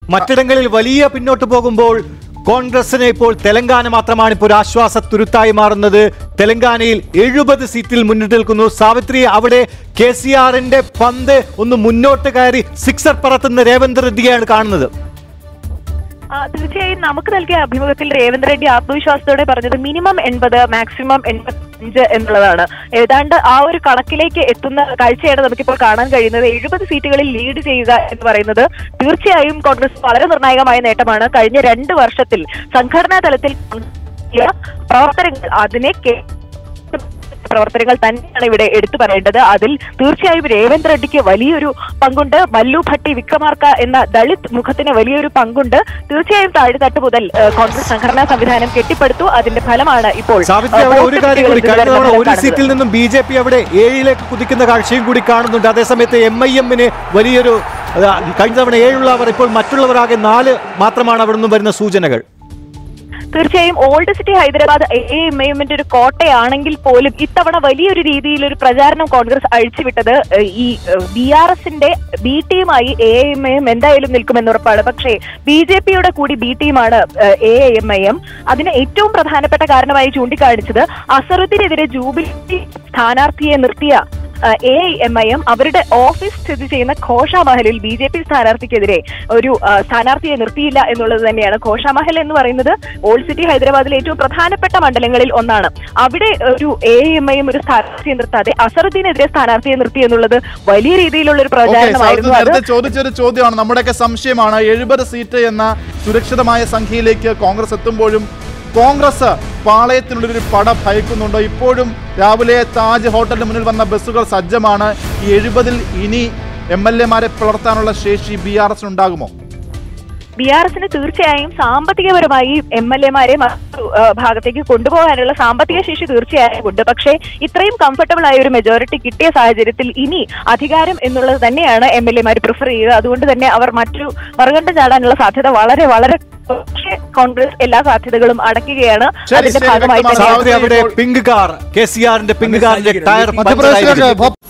മറ്റിടങ്ങളിൽ വലിയ പിന്നോട്ട് പോകുമ്പോൾ കോൺഗ്രസിന് ഇപ്പോൾ തെലങ്കാന മാത്രമാണ് ഇപ്പോൾ ഒരു ആശ്വാസ തുരുത്തായി മാറുന്നത് തെലങ്കാനയിൽ എഴുപത് സീറ്റിൽ മുന്നിട്ട് നിൽക്കുന്നു സാവിത്രി അവിടെ കെ സി ആറിന്റെ പന്ത് ഒന്ന് മുന്നോട്ട് കയറി സിക്സർ പറത്തുന്ന രേവന്ത് റെഡ്ഡിയാണ് കാണുന്നത് ആ, തീർച്ചയായും നമുക്ക് നൽകിയ അഭിമുഖത്തിൽ രേവന്ത് റെഡ്ഡി ആത്മവിശ്വാസത്തോടെ പറഞ്ഞത് മിനിമം എൺപത് മാക്സിമം എൺപത്തഞ്ച് എന്നുള്ളതാണ് ഏതാണ്ട് ആ ഒരു കണക്കിലേക്ക് എത്തുന്ന കാഴ്ചയാണ് നമുക്കിപ്പോൾ കാണാൻ കഴിയുന്നത് എഴുപത് സീറ്റുകളിൽ ലീഡ് ചെയ്യുക എന്ന് പറയുന്നത് തീർച്ചയായും കോൺഗ്രസ് വളരെ നിർണായകമായ നേട്ടമാണ് കഴിഞ്ഞ രണ്ട് വർഷത്തിൽ സംഘടനാ തലത്തിൽ നടത്തിയ പ്രവർത്തനങ്ങൾ അതിനെ കേ- പ്രവർത്തനങ്ങൾ തന്നെയാണ് ഇവിടെ എടുത്തു പറയേണ്ടത് അതിൽ തീർച്ചയായും രേവന്ത് റെഡ്ഡിക്ക് വലിയൊരു പങ്കുണ്ട് മല്ലു ഭട്ടി വിക്രമാർക്ക എന്ന ദളിത് മുഖത്തിന് വലിയൊരു പങ്കുണ്ട് തീർച്ചയായും താഴെത്തട്ട് മുതൽ ഏഹ്, കോൺഗ്രസ് സംഘടനാ സംവിധാനം കെട്ടിപ്പടുത്തു അതിന്റെ ഫലമാണ് ഇപ്പോൾ സാവിത്രി ഏഹ്, അവിടെ വോട്ട് ഒരു കാര്യം കൂടി കിട്ടിയത് കഴിഞ്ഞ തവണ നമ്മൾ ഒരു കാണുന്നത്. സീറ്റിൽ നിന്നും ബി ജെ പി അവിടെ ഏഴിലേക്ക് കുതിക്കുന്ന കാഴ്ചയും കൂടി കാണുന്നുണ്ട് അതേസമയത്ത് എം ഐ എമ്മിന് വലിയൊരു അതാ, കഴിഞ്ഞ തവണ ഏഴുള്ളവർ ഇപ്പോൾ മറ്റുള്ളവരാകെ നാല് മാത്രമാണ് അവിടെ നിന്നും വരുന്ന സൂചനകൾ തീർച്ചയായും old city Hyderabad A M എമ്മിന്റെ ഒരു കോട്ടയാണെങ്കിൽ പോലും ഇത്തവണ വലിയൊരു രീതിയിൽ ഒരു പ്രചാരണം കോൺഗ്രസ് അഴിച്ചുവിട്ടത് ഏഹ്, ഈ ബി ആർ എസിന്റെ ബി ടീമായി എ എം എം എന്തായാലും നിൽക്കുമെന്ന് ഉറപ്പാണ് പക്ഷേ ബി ജെ പിയുടെ കൂടി ബി ടീമാണ് എ എം ഐ എം അതിന് ഏറ്റവും പ്രധാനപ്പെട്ട കാരണമായി ചൂണ്ടിക്കാണിച്ചത് അസറുദ്ദീനെതിരെ ജൂബിലി സ്ഥാനാർത്ഥിയെ നിർത്തിയ എ എം ഐ എം അവരുടെ ഓഫീസ് സ്ഥിതി ചെയ്യുന്ന ഘോഷാമഹലിൽ ബി ജെ പി സ്ഥാനാർത്ഥിക്കെതിരെ ഒരു ആ, സ്ഥാനാർത്ഥിയെ നിർത്തിയില്ല എന്നുള്ളത് തന്നെയാണ് ഘോഷാമഹൽ എന്ന് പറയുന്നത് ഓൾഡ് സിറ്റി ഹൈദരാബാദിലെ ഏറ്റവും പ്രധാനപ്പെട്ട മണ്ഡലങ്ങളിൽ ഒന്നാണ് അവിടെ ഒരു എ എം ഐ എം ഒരു സ്ഥാനാർത്ഥിയെ നിർത്താതെ അസറുദ്ദീനെതിരെ സ്ഥാനാർത്ഥിയെ നിർത്തി എന്നുള്ളത് വലിയ രീതിയിലുള്ള ഒരു ഓക്കെ പ്രചാരണമായിരുന്നു അത് നേരത്തെ ചോദിച്ചൊരു ചോദ്യമാണ് നമ്മുടെയൊക്കെ സംശയമാണ് എഴുപത് സീറ്റ് എന്ന സുരക്ഷിതമായ സംഖ്യയിലേക്ക് കോൺഗ്രസ് എത്തുമ്പോഴും കോൺഗ്രസ് പാളയത്തിനുള്ളിൽ ഒരു പട ഭയക്കുന്നുണ്ടോ ഇപ്പോഴും രാവിലെ താജ് ഹോട്ടലിന് മുന്നിൽ വന്ന ബസ്സുകൾ സജ്ജമാണ് ഈ എഴുപതിൽ ഇനി എം എൽ എമാരെ പിളർത്താനുള്ള ശേഷി ബി ആർ എസിന് ഉണ്ടാകുമോ ബി ആർ എസിന് തീർച്ചയായും സാമ്പത്തികപരമായി എം എൽ എമാരെ മറ്റു ആ, ഭാഗത്തേക്ക് കൊണ്ടുപോകാനുള്ള സാമ്പത്തിക ശേഷി തീർച്ചയായും ഉണ്ട് പക്ഷേ ഇത്രയും കംഫർട്ടബിൾ ആയ ഒരു മെജോറിറ്റി കിട്ടിയ സാഹചര്യത്തിൽ ഇനി അധികാരം എന്നുള്ളത് തന്നെയാണ് എം എൽ എമാർ പ്രിഫർ ചെയ്യുക അതുകൊണ്ട് തന്നെ അവർ മറ്റു മറുകണ്ടം ചാടാനുള്ള സാധ്യത വളരെ വളരെ പക്ഷേ കോൺഗ്രസ് എല്ലാ സാധ്യതകളും അടയ്ക്കുകയാണ് ശരി, അതിന്റെ ശരി, ഭാഗമായി വ്യക്തമാണ്. തന്നെ സാവിത്രി അവിടെ പിങ്ക് കാർ കെ സി ആറിന്റെ പിങ്ക് കാറിന്റെ ടയർ മധ്യപ്രദേശിലേക്ക് പഞ്ചറായിരിക്കുന്നു. ഭോപ്പാൽ